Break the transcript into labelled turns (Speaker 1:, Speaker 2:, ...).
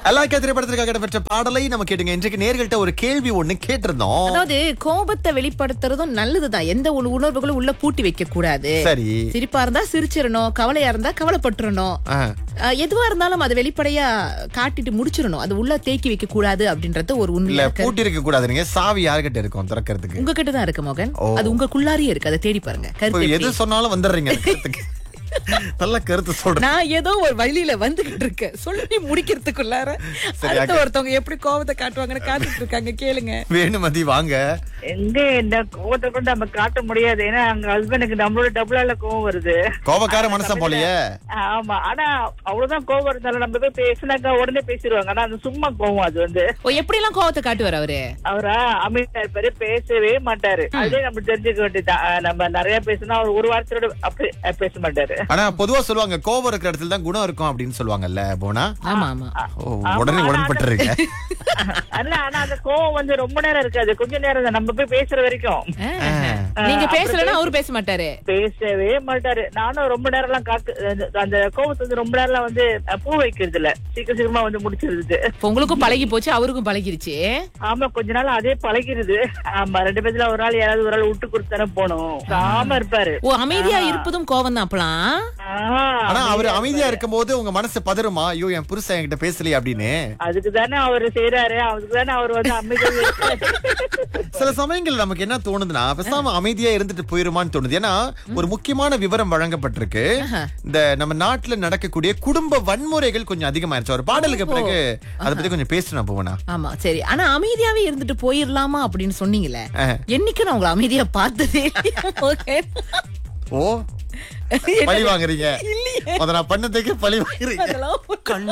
Speaker 1: அல்லாக்கா திரைப்படத்திற்காக இடம்பெற்ற பாடலை நம்ம கேட்டுங்க இன்றைக்கு நேர்கள்ட்ட ஒரு கேள்வி ஒண்ணு கேட்டிருந்தோம்
Speaker 2: அதாவது கோபத்தை வெளிப்படுத்துறதும் நல்லதுதான் எந்த ஒரு உணர்வுகளும் உள்ள பூட்டி வைக்க கூடாது
Speaker 1: சரி
Speaker 2: சிரிப்பா இருந்தா சிரிச்சிடணும் கவலையா இருந்தா கவலைப்பட்டுறணும்
Speaker 1: ஆ,
Speaker 2: அஹ், எதுவா இருந்தாலும் அது வெளிப்படையா காட்டிட்டு முடிச்சிடணும் அது உள்ள தேக்கி வைக்க கூடாது அப்படின்றது ஒரு
Speaker 1: இல்ல
Speaker 2: உண்மையா இருக்கு
Speaker 1: பூட்டி இருக்க கூடாதுங்க சாவி யாருகிட்ட இருக்கும் திறக்கிறதுக்கு
Speaker 2: உங்ககிட்ட தான் இருக்கு மோகன்
Speaker 1: ஓ.
Speaker 2: அது உங்களுக்குள்ளாரியே இருக்கு அதை தேடி பாருங்க
Speaker 1: இப்போ
Speaker 2: கருத்து
Speaker 1: எது
Speaker 2: எப்படி?
Speaker 1: சொன்னாலும் வந்துடுறீங்க அந்த கருத்துக்கு நல்ல கருத்து சொல்றேன்
Speaker 2: நான் ஏதோ ஒரு வழியில வந்துகிட்டு இருக்கேன் சொல்லி முடிக்கிறதுக்குள்ளார
Speaker 1: சரி,
Speaker 2: அடுத்த
Speaker 1: அக்கா.
Speaker 2: ஒருத்தவங்க எப்படி கோபத்தை காட்டுவாங்கன்னு காத்துட்டு இருக்காங்க கேளுங்க
Speaker 1: வேணுமதி வாங்க
Speaker 3: எங்க இந்த கோவத்தை கொண்டு நம்ம காட்ட முடியாது ஏன்னா அங்க ஹஸ்பண்டுக்கு நம்மளோட டபுளால கோவம் வருது
Speaker 1: கோபக்கார மனுஷன் போலயே
Speaker 3: ஆமா ஆனா அவ்வளவுதான் கோவம் இருந்தாலும் நம்ம போய் பேசினாக்கா உடனே பேசிடுவாங்க ஆனா அது சும்மா கோவம் அது வந்து
Speaker 2: ஓ எப்படி எல்லாம் கோபத்தை காட்டுவார் அவரு
Speaker 3: அவரா அமைதியா இருப்பாரு பேசவே மாட்டாரு அதே நம்ம தெரிஞ்சுக்க வேண்டியதுதான் அஹ் நம்ம நிறைய பேசினா அவர் ஒரு வாரத்தோட அப்படி அஹ் பேச மாட்டாரு
Speaker 1: ஆனா பொதுவா சொல்லுவாங்க கோபம் இருக்கிற இடத்துல தான் குணம் இருக்கும் அப்படின்னு சொல்லுவாங்கல்ல போனா
Speaker 2: ஆமா ஆமா
Speaker 1: ஓ, உடனே உடன்பட்டுருங்க
Speaker 3: அல்ல ஆனா அந்த கோவம் வந்து ரொம்ப நேரம் இருக்காது கொஞ்ச நேரம் தான் நம்ம போய் பேசுற வரைக்கும்
Speaker 2: ஆஹ். நீங்க பேசலன்னா அவரு பேச மாட்டாரு
Speaker 3: பேசவே மாட்டாரு நானும் ரொம்ப நேரம் எல்லாம் காத்து அந்த- அந்த கோவத்தை வந்து ரொம்ப நேரம் எல்லாம் வந்து அஹ், பூ வைக்கிறது இல்ல சீக்கிரம் சீக்கிரமா வந்து முடிச்சிருது
Speaker 2: இப்ப உங்களுக்கும் பழகி போச்சு அவருக்கும் பழகிருச்சு
Speaker 3: ஆமா கொஞ்ச நாள் அதே பழகிருது ஆமா ரெண்டு பேத்துல ஒரு நாள் யாராவது ஒரு ஆள் விட்டு கொடுத்தானே போனோம் சாம இருப்பாரு
Speaker 2: ஓ அமைதியா இருப்பதும் கோவம் தான் அப்பலாம்
Speaker 3: ஆஹ்,
Speaker 1: ஆனா அவரு அமைதியா இருக்கும்போது உங்க மனசு பதறுமா ஐயோ என் புருஷன் என்கிட்ட பேசலையே அப்படின்னு
Speaker 3: அதுக்கு தானே அவரு செய்யறாரு அதுக்கு தானே அவர் வந்து அமைதியாக இருக்காரு.
Speaker 1: சில சமயங்கள் நமக்கு என்ன தோணுதுன்னா பேசாம அமைதியா இருந்துட்டு போயிருமான்னு தோணுது ஏன்னா ஒரு முக்கியமான விவரம் வழங்கப்பட்டிருக்கு இந்த நம்ம நாட்டுல நடக்கக்கூடிய குடும்ப வன்முறைகள் கொஞ்சம் அதிகமாயிருச்சு ஒரு பாடலுக்கு பிறகு அதை பத்தி கொஞ்சம் பேசணும் போவனா
Speaker 2: ஆமா சரி ஆனா அமைதியாவே இருந்துட்டு போயிரலாமா அப்படின்னு சொன்னீங்கல்ல
Speaker 1: ஆஹ்.
Speaker 2: என்னைக்கு நான் உங்களை அமைதியா பார்த்ததே இல்லையா, மோகன்?
Speaker 1: ஓ பழி வாங்குறீங்க அத நான் பண்ணதுக்கு பழி வாங்குறீங்க
Speaker 2: அதெல்லாம்